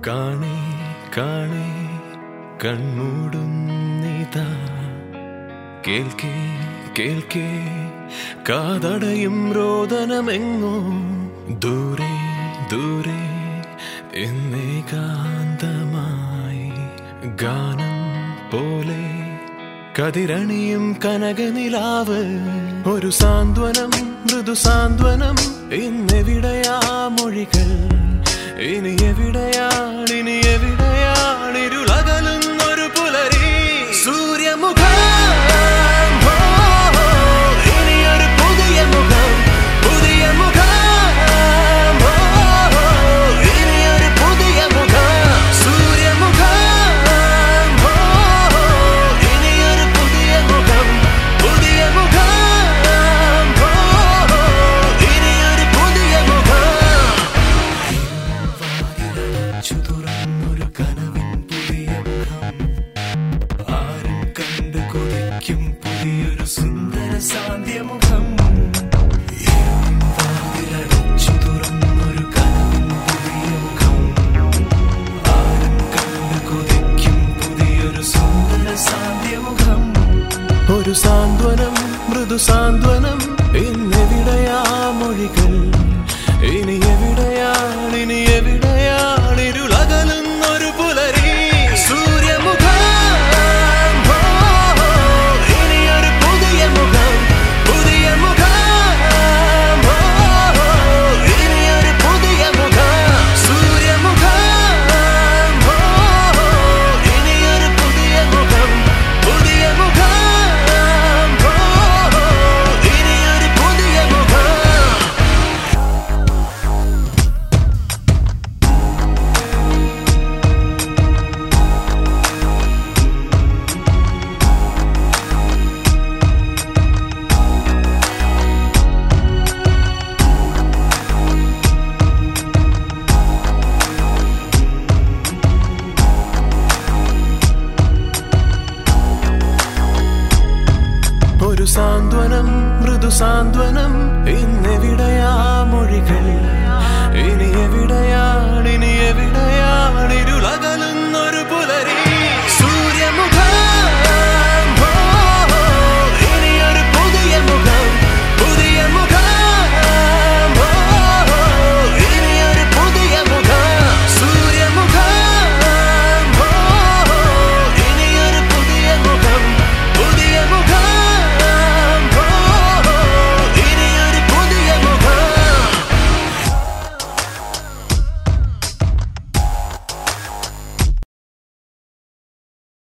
കാണേ കാണേ കൺമൂടുന്നിതാ കേൾക്കേ കേൾക്കേ കാതടയും രോദനമെങ്ങോ ദൂരെ ദൂരെ എന്നേകാന്തമായി ഗാനം പോലെ കതിരണിയും കനകനിലാവ് ഒരു സാന്ത്വനം മൃദു സാന്ത്വനം ഇന്നെവിടെയാ മൊഴികൾ ഇനി എവിടെയാണ് ഇനി എവിടെയാണ് ഇരുളകലുന്നൊരു പുലരി സൂര്യമുഖം ഓ, ഇനിയൊരു പുതിയ മുഖം പുതിയ മുഖം ഓ, ഇനിയൊരു പുതിയ മുഖം സൂര്യമുഖം ഓ, ഇനിയൊരു പുതിയ മുഖം പുതിയ മുഖം ഓ, ഇനിയൊരു പുതിയ മുഖം ചുതുറന്നൊരു കനവിൻ പുതിയ മുഖം ആരും കണ്ടു കൊതിക്കും പുതിയൊരു സുന്ദര സാന്ധ്യമുഖം വാതിലടച്ചു തുറന്നൊരു കനവിൻ പുതിയ മുഖം ആരും കണ്ടു കൊതിക്കും പുതിയൊരു സുന്ദര സാന്ധ്യമുഖം ഒരു സാന്ത്വനം മൃദു സാന്ത്വനം ഇന്നെവിടെയാ മൊഴികൾ ഇനി എവിടെയാണ് ഇനി എവിടെയാണ് ഇരുളകലുന്നൊരു പുലരി സൂര്യമുഖം ഓ, ഇനിയൊരു പുതിയ മുഖം പുതിയ മുഖം ഓ, ഇനിയൊരു പുതിയ മുഖം സൂര്യമുഖം ഓ, ഇനിയൊരു പുതിയ മുഖം പുതിയ മുഖം ഓ, ഇനിയൊരു പുതിയ മുഖം ഒരു സാന്ത്വനം മൃദു സാന്ത്വനം ഇന്നെവിടെയാ മൊഴികൾ ഇനി എവിടെയാണ് ഇനി എവിടെയാണ് ഇരുളകലും